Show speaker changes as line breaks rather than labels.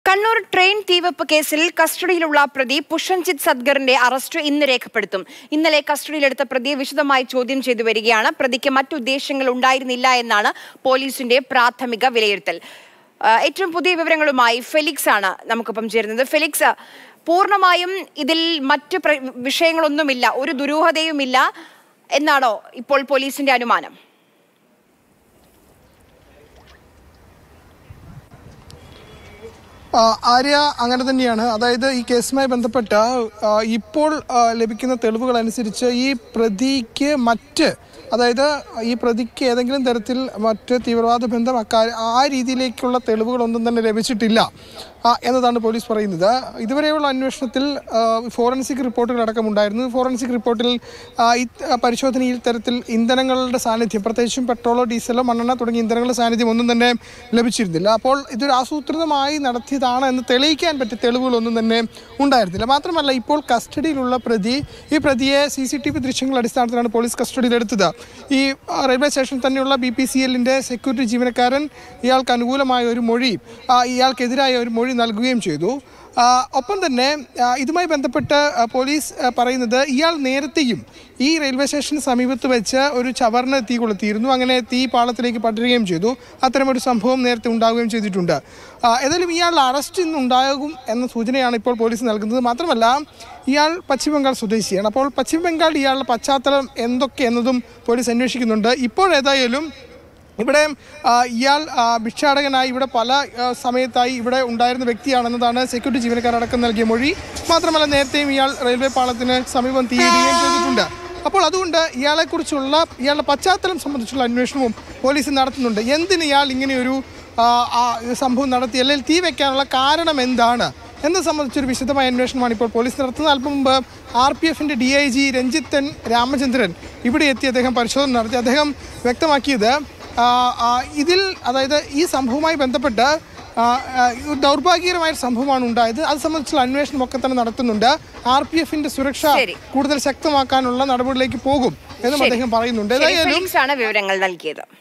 Kannur train തീവെപ്പ് കേസിൽ കസ്റ്റഡിയിലുള്ള പ്രതി പുഷൻജിത് സദ്ഗറിന്റെ arrest ഇന്ന് രേഖപ്പെടുത്തും ഇന്നലെ കസ്റ്റഡിയിലെടുത്ത പ്രതിയെ വിശദമായി ചോദ്യം ചെയ്തു വരികയാണ് പ്രതിക്ക് മറ്റുദ്ദേശങ്ങൾ ഉണ്ടായിരുന്നില്ല എന്നാണ് പോലീസിന്റെ പ്രാഥമിക വിലയിരുത്തൽ ആ, ഏറ്റവും പുതിയ വിവരങ്ങളുമായി ഫെലിക്സ് ആണ് നമുക്കൊപ്പം ചേരുന്നത് ഫെലിക്സ് പൂർണ്ണമായും ഇതിൽ മറ്റ് പ്ര- വിഷയങ്ങളൊന്നുമില്ല ഒരു ദുരൂഹതയുമില്ല എന്നാണോ ഇപ്പോൾ പോലീസിന്റെ അനുമാനം
ആ, ആര്യ അങ്ങനെ തന്നെയാണ് അതായത് ഈ കേസുമായി ബന്ധപ്പെട്ട ആ, ഇപ്പോൾ ആ, ലഭിക്കുന്ന തെളിവുകൾ അനുസരിച്ച് ഈ പ്രതിക്ക് മറ്റ് അതായത് ഈ പ്രതിക്ക് ഏതെങ്കിലും തരത്തിൽ മറ്റ് തീവ്രവാദ ബന്ധം അക്കാ- ആ രീതിയിലേക്കുള്ള തെളിവുകളൊന്നും തന്നെ ലഭിച്ചിട്ടില്ല ആ, എന്നതാണ് പോലീസ് പറയുന്നത് ഇതുവരെയുള്ള അന്വേഷണത്തിൽ ആ, ഫോറൻസിക് റിപ്പോർട്ടുകൾ അടക്കമുണ്ടായിരുന്നു ഫോറൻസിക് റിപ്പോർട്ടിൽ ആ, ഈ ആ, പരിശോധനയിൽ തരത്തിൽ ഇന്ധനങ്ങളുടെ സാന്നിധ്യം പ്രത്യേകിച്ചും പെട്രോളോ ഡീസലോ മണ്ണെണ്ണ തുടങ്ങിയ ഇന്ധനങ്ങളുടെ സാന്നിധ്യം ഒന്നും തന്നെ ലഭിച്ചിരുന്നില്ല അപ്പോൾ ഇതൊരു ആസൂത്രിതമായി നടത്തിയതാണ് എന്ന് തെളിയിക്കാൻ പറ്റിയ തെളിവുകളൊന്നും തന്നെ ഉണ്ടായിരുന്നില്ല മാത്രമല്ല ഇപ്പോൾ കസ്റ്റഡിയിലുള്ള പ്രതി ഈ പ്രതിയെ സി സി ടി വി ദൃശ്യങ്ങളുടെ അടിസ്ഥാനത്തിലാണ് പോലീസ് കസ്റ്റഡിയിലെടുത്തത് ഈ ആ, റെയിൽവേ സ്റ്റേഷനിൽ തന്നെയുള്ള ബി പി സി എല്ലിൻ്റെ സെക്യൂരിറ്റി ജീവനക്കാരൻ ഇയാൾക്ക് അനുകൂലമായ ഒരു മൊഴി ആ, ഇയാൾക്കെതിരായ ഒരു മൊഴി നൽകുകയും ചെയ്തു ആ, ഒപ്പം തന്നെ ആ, ഇതുമായി ബന്ധപ്പെട്ട് ആ, പോലീസ് ആ, പറയുന്നത് ഇയാൾ നേരത്തെയും ഈ റെയിൽവേ സ്റ്റേഷന് സമീപത്ത് വെച്ച് ഒരു ചവറിന് തീ കൊളുത്തിയിരുന്നു അങ്ങനെ തീ പാളത്തിലേക്ക് പടരുകയും ചെയ്തു അത്തരമൊരു സംഭവം നേരത്തെ ഉണ്ടാവുകയും ചെയ്തിട്ടുണ്ട് ആ, ഏതായാലും ഇയാളുടെ അറസ്റ്റ് ഇന്ന് ഉണ്ടാകും എന്ന സൂചനയാണ് ഇപ്പോൾ പോലീസ് നൽകുന്നത് മാത്രമല്ല ഇയാൾ പശ്ചിമ ബംഗാൾ സ്വദേശിയാണ് അപ്പോൾ പശ്ചിമ ബംഗാൾ ഇയാളുടെ പശ്ചാത്തലം എന്തൊക്കെ എന്നതും പോലീസ് അന്വേഷിക്കുന്നുണ്ട് ഇപ്പോൾ ഏതായാലും ഇവിടെ ആ, ഇയാൾ ആ, ഭിക്ഷാടകനായി ഇവിടെ പല ആ, സമയത്തായി ഇവിടെ ഉണ്ടായിരുന്ന വ്യക്തിയാണെന്നതാണ് സെക്യൂരിറ്റി ജീവനക്കാരടക്കം നൽകിയ മൊഴി മാത്രമല്ല നേരത്തെയും ഇയാൾ റെയിൽവേ പാളത്തിന് സമീപം തീയിടുകയും ചെയ്തിട്ടുണ്ട് അപ്പോൾ അതുകൊണ്ട് ഇയാളെക്കുറിച്ചുള്ള ഇയാളുടെ പശ്ചാത്തലം സംബന്ധിച്ചുള്ള അന്വേഷണവും പോലീസ് നടത്തുന്നുണ്ട് എന്തിന് ഇയാൾ ഇങ്ങനെയൊരു ആ, ആ, സംഭവം നടത്തി അല്ലെങ്കിൽ തീ വെക്കാനുള്ള കാരണം എന്താണ് എന്നത് സംബന്ധിച്ചൊരു വിശദമായ അന്വേഷണമാണ് ഇപ്പോൾ പോലീസ് നടത്തുന്നത് അല്പം മുമ്പ് ആർ പി എഫിൻ്റെ D I G Ranjithan Ramachandran ഇവിടെ എത്തി അദ്ദേഹം പരിശോധന നടത്തി അദ്ദേഹം വ്യക്തമാക്കിയത് ആ, ആ, ഇതിൽ അതായത് ഈ സംഭവവുമായി ബന്ധപ്പെട്ട് ആ, ആ, ഒരു ദൗർഭാഗ്യകരമായ ഒരു സംഭവമാണ് ഉണ്ടായത് അത് സംബന്ധിച്ചുള്ള അന്വേഷണം ഒക്കെ തന്നെ നടത്തുന്നുണ്ട് ആർ പി എഫിന്റെ സുരക്ഷ
ശരി.
കൂടുതൽ ശക്തമാക്കാനുള്ള നടപടിയിലേക്ക് പോകും എന്നും
ശരി.
അദ്ദേഹം പറയുന്നുണ്ട്
ശരി,
ഏതായാലും
ഫെലിക്സ് ആണ് വിവരങ്ങൾ നൽകിയത്